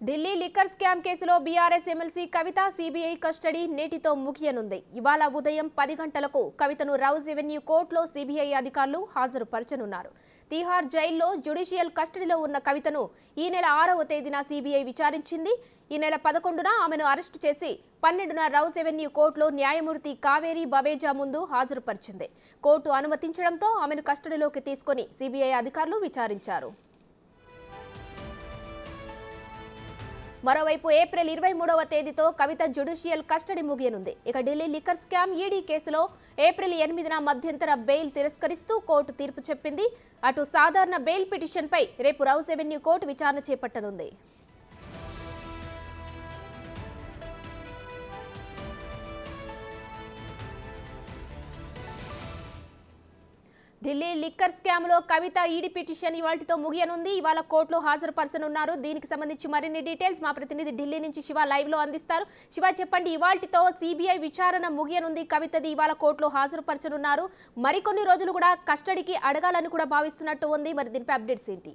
Delhi liquor scam కేసులో BRS MLC Kavitha CBI custody నేటితో ముగియనుంది ఇవాళ ఉదయం పది గంటలకు కవితను రౌజ్ ఎవెన్యూ కోర్టులో సిబిఐ అధికారులు హాజరుపరచనున్నారు తీహార్ జైల్లో జ్యుడిషియల్ కస్టడీలో ఉన్న కవితను ఈ నెల ఆరవ తేదీన సిబిఐ విచారించింది ఈ నెల పదకొండున ఆమెను అరెస్టు చేసి పన్నెండున రౌజ్ ఎవెన్యూ కోర్టులో న్యాయమూర్తి కావేరి బవేజా ముందు హాజరుపరిచింది కోర్టు అనుమతించడంతో ఆమెను కస్టడీలోకి తీసుకొని సిబిఐ అధికారులు విచారించారు మరోవైపు ఏప్రిల్ ఇరవై మూడవ తేదీతో కవిత జ్యుడిషియల్ కస్టడీ ముగియనుంది ఇక ఢిల్లీ లిక్కర్ స్కామ్ ఈడీ కేసులో ఏప్రిల్ ఎనిమిదిన మధ్యంతర బెయిల్ తిరస్కరిస్తూ కోర్టు తీర్పు చెప్పింది అటు సాధారణ బెయిల్ పిటిషన్పై రేపు రౌస్ ఎవెన్యూ కోర్టు విచారణ చేపట్టనుంది ఢిల్లీ లిక్కర్ స్కామ్ లో కవిత ఈడీ పిటిషన్ ఇవాళతో ముగియనుంది ఇవాళ కోర్టులో హాజరుపరచనున్నారు దీనికి సంబంధించి మరిన్ని డీటెయిల్స్ మా ప్రతినిధి ఢిల్లీ నుంచి శివ లైవ్ లో అందిస్తారు శివ చెప్పండి ఇవాళతో సిబిఐ విచారణ ముగియనుంది కవితది ఇవాళ కోర్టులో హాజరుపరచనున్నారు మరికొన్ని రోజులు కూడా కస్టడీకి అడగాలని కూడా భావిస్తున్నట్టు ఉంది మరి దీనిపై అప్డేట్స్ ఏంటి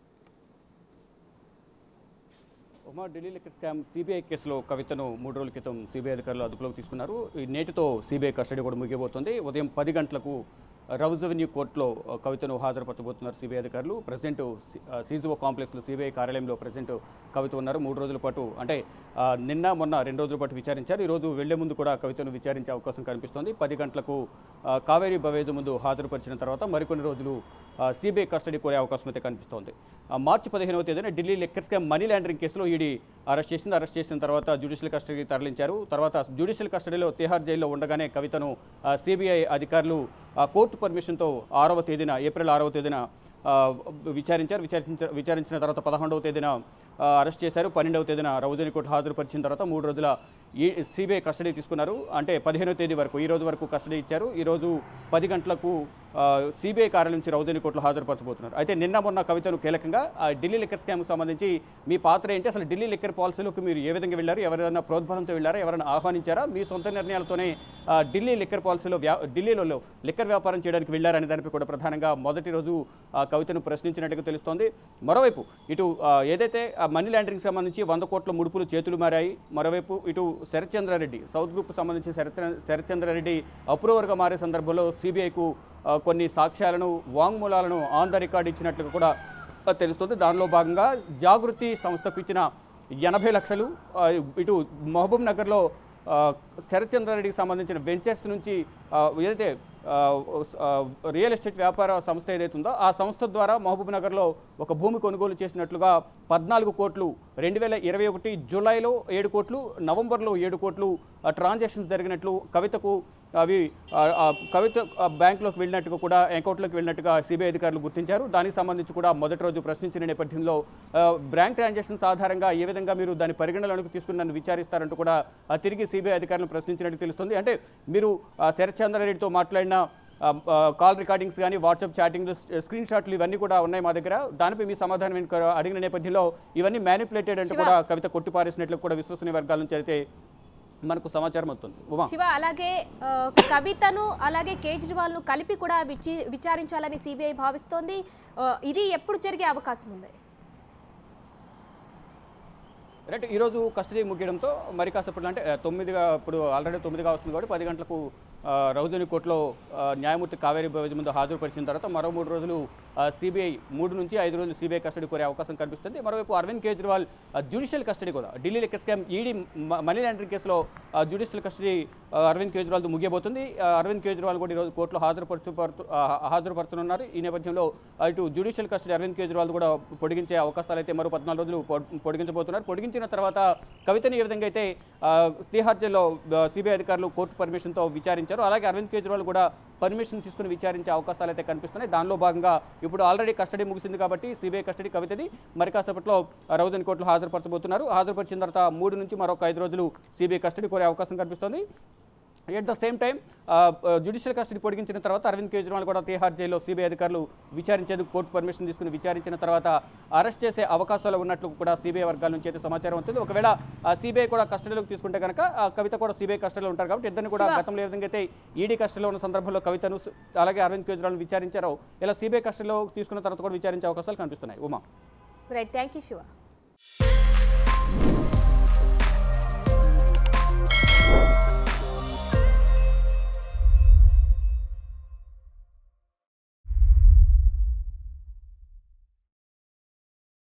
Uma Delhi liquor scam CBI కేసులో కవితను మూడు రోజుల క్రితం సిబిఐ అధికారులు అదుపులోకి తీసుకున్నారు ఈ నేటితో సిబిఐ కస్టడీ కూడా ముగియబోతోంది ఉదయం పది గంటలకు రౌజ్ అవెన్యూ కోర్టులో కవితను హాజరుపరచబోతున్నారు సిబిఐ అధికారులు ప్రెసిడెంట్ సీజీఓ కాంప్లెక్స్లో సిబిఐ కార్యాలయంలో ప్రెసిడెంట్ కవిత ఉన్నారు మూడు రోజుల పాటు అంటే ఆ, నిన్న మొన్న రెండు రోజుల పాటు విచారించారు ఈరోజు వెళ్లే ముందు కూడా కవితను విచారించే అవకాశం కనిపిస్తోంది పది గంటలకు ఆ, కావేరీ బవేజ్ ముందు హాజరుపరిచిన తర్వాత మరికొన్ని రోజులు సిబిఐ కస్టడీ కోరే అవకాశం అయితే కనిపిస్తోంది ఆ, మార్చి పదిహేనవ తేదీన Delhi liquor scam money laundering కేసులో ఈడీ అరెస్ట్ చేసింది అరెస్ట్ చేసిన తర్వాత జ్యుడిషియల్ కస్టడీకి తరలించారు తర్వాత జ్యుడిషియల్ కస్టడీలో తిహార్ జైల్లో ఉండగానే కవితను సిబిఐ అధికారులు ఆ, కోర్టు పర్మిషన్తో ఆరవ తేదీన ఏప్రిల్ ఆరవ తేదీన ఆ, విచారించారు విచారించిన విచారించిన తర్వాత పదకొండవ తేదీన ఆ, అరెస్ట్ చేశారు పన్నెండవ తేదీన రౌజని కోర్టు హాజరుపరిచిన తర్వాత మూడు రోజుల ఈ సిబిఐ కస్టడీ తీసుకున్నారు అంటే పదిహేనవ తేదీ వరకు ఈ రోజు వరకు కస్టడీ ఇచ్చారు ఈ రోజు పది గంటలకు సిబిఐ కార్యాలయం నుంచి రౌజని కోర్టులో హాజరుపరచబోతున్నారు అయితే నిన్న మొన్న కవితను కీలకంగా ఆ, ఢిల్లీ లిక్కర్ స్కామ్కి సంబంధించి మీ పాత్ర ఏంటి అసలు ఢిల్లీ లిక్కర్ పాలసీలోకి మీరు ఏ విధంగా వెళ్ళారు ఎవరైనా ప్రోద్బలంతో వెళ్ళారా ఎవరైనా ఆహ్వానించారా మీ సొంత నిర్ణయాలతోనే ఆ, ఢిల్లీ లిక్కర్ పాలసీలో వ్యా ఢిల్లీలో లిక్కర్ వ్యాపారం చేయడానికి వెళ్ళారనే దానిపై కూడా ప్రధానంగా మొదటి రోజు ఆ, కవితను ప్రశ్నించినట్టుగా తెలుస్తోంది మరోవైపు ఇటు ఆ, ఏదైతే ఆ మనీ లాండరింగ్ సంబంధించి వంద కోట్ల ముడుపులు చేతులు మారాయి మరోవైపు ఇటు శరత్చంద్రారెడ్డి సౌత్ గ్రూప్ సంబంధించి శరత్ శరత్చంద్రారెడ్డి అప్రూవర్గా మారే సందర్భంలో సిబిఐకు కొన్ని సాక్ష్యాలను వాంగ్మూలాలను ఆన్ ద రికార్డ్ ఇచ్చినట్లుగా కూడా ఆ, తెలుస్తుంది దానిలో భాగంగా జాగృతి సంస్థకు ఇచ్చిన ఎనభై లక్షలు ఆ, ఇటు మహబూబ్ నగర్లో ఆ, శరత్చంద్రారెడ్డికి సంబంధించిన వెంచర్స్ నుంచి ఆ, ఏదైతే ఆ, ఆ, రియల్ ఎస్టేట్ వ్యాపార సంస్థ ఏదైతే ఉందో ఆ సంస్థ ద్వారా మహబూబ్ నగర్లో ఒక భూమి కొనుగోలు చేసినట్లుగా పద్నాలుగు కోట్లు రెండు వేల ఇరవై ఒకటి జూలైలో ఏడు కోట్లు నవంబర్లో ఏడు కోట్లు ట్రాన్సాక్షన్స్ జరిగినట్లు కవితకు అవి ఆ, ఆ, కవిత ఆ, బ్యాంకులోకి వెళ్ళినట్టుగా కూడా అకౌంట్లోకి వెళ్ళినట్టుగా సిబిఐ అధికారులు గుర్తించారు దానికి సంబంధించి కూడా మొదటి రోజు ప్రశ్నించిన నేపథ్యంలో ఆ, బ్యాంక్ ట్రాన్సాక్షన్స్ ఆధారంగా ఏ విధంగా మీరు దాని పరిగణనలోకి తీసుకుని నన్ను విచారిస్తారంటూ కూడా ఆ, తిరిగి సిబిఐ అధికారులను ప్రశ్నించినట్టు తెలుస్తుంది అంటే మీరు ఆ, శరత్చంద్రారెడ్డితో మాట్లాడిన ఆ, ఆ, కాల్ రికార్డింగ్స్ కానీ వాట్సాప్ చాటింగ్ స్క్రీన్ షాట్లు ఇవన్నీ కూడా ఉన్నాయి మా దగ్గర దానిపై మీ సమాధానం ఏంటి? అడిగిన నేపథ్యంలో ఇవన్నీ మ్యానిపులేటెడ్ అంటూ కూడా కవిత కొట్టిపారేసినట్లు కూడా విశ్వసనీయ వర్గాల నుంచి అయితే మనకు సమాచారం అవుతుంది ఉమా శివ అలాగే ఆ, కవితను అలాగే కేజ్రీవాల్ ను కలిపి కూడా విచి- విచారించాలని సిబిఐ భావిస్తోంది ఆ, ఇది ఎప్పుడు జరిగే అవకాశం ఉంది రైట్ ఈరోజు కస్టడీ ముగియడంతో మరి కాసేపట్లో అంటే ఆ, తొమ్మిదిగా ఇప్పుడు ఆల్రెడీ తొమ్మిదిగా వస్తుంది కాబట్టి పది గంటలకు ఆ, రౌజని కోర్టులో ఆ, న్యాయమూర్తి కావేరి బవేజ్ ముందు హాజరుపరిచిన తర్వాత మరో మూడు రోజులు సిబిఐ మూడు నుంచి ఐదు రోజులు సిబిఐ కస్టడీ కోరే అవకాశం కనిపిస్తుంది మరోవైపు అరవింద్ కేజ్రీవాల్ జ్యుడిషియల్ కస్టడీ కూడా Delhi liquor scam ED money laundering కేసులో జ్యుడిషియల్ కస్టడీ ఆ, అరవింద్ కేజ్రీవాల్ ముగియబోతుంది ఆ, అరవింద్ కేజ్రీవాల్ కూడా ఈరోజు కోర్టులో హాజరుపరచు పరుతు- ఆ, హాజరుపరుతున్నారు ఈ నేపథ్యంలో ఆ, ఇటు జ్యుడిషియల్ కస్టడీ అరవింద్ కేజ్రీవాల్ కూడా పొడిగించే అవకాశాలు అయితే మరో పద్నాలుగు రోజులు పొ- పొడిగించబోతున్నారు పొడిగించిన తర్వాత కవితని ఏ విధంగా అయితే ఆ, తిహార్ జైల్లో సిబిఐ అధికారులు కోర్టు పర్మిషన్తో విచారించారు అలాగే అరవింద్ కేజ్రీవాల్ కూడా పర్మిషన్ తీసుకుని విచారించే అవకాశాలు అయితే కనిపిస్తున్నాయి దానిలో భాగంగా ఇప్పుడు ఆల్రెడీ కస్టడీ ముగిసింది కాబట్టి సిబిఐ కస్టడీ కవితది మరి కాసేపట్లో రౌజన్ కోర్టులో హాజరుపరచబోతున్నారు హాజరుపరిచిన తర్వాత మూడు నుంచి మరొక ఐదు రోజులు సిబిఐ కస్టడీ కోరే అవకాశం కనిపిస్తోంది at the same time judicial custody పొడిగించిన తర్వాత అరవింద్ కేజ్రీవాల్ కూడా తిహార్ జైల్లో సిబిఐ అధికారులు విచారించేందుకు కోర్టు పర్మిషన్ తీసుకుని విచారించిన తర్వాత అరెస్ట్ చేసే అవకాశాలు ఉన్నట్లు కూడా సిబిఐ వర్గాల నుంచి అయితే సమాచారం ఉంటుంది ఒకవేళ సిబిఐ కూడా కస్టడీలోకి తీసుకుంటే కనుక ఆ కవిత కూడా సిబిఐ కస్టడీలో ఉంటారు కాబట్టి ఇద్దరిని కూడా Sure. గతంలో ఏ విధంగా అయితే ఈడీ కస్టడీలో ఉన్న సందర్భంలో కవితను సు- అలాగే అరవింద్ కేజ్రీవాల్ విచారించారో ఇలా సిబిఐ కస్టడీలో తీసుకున్న తర్వాత కూడా విచారించే అవకాశాలు కనిపిస్తున్నాయి Uma right thank you Shiva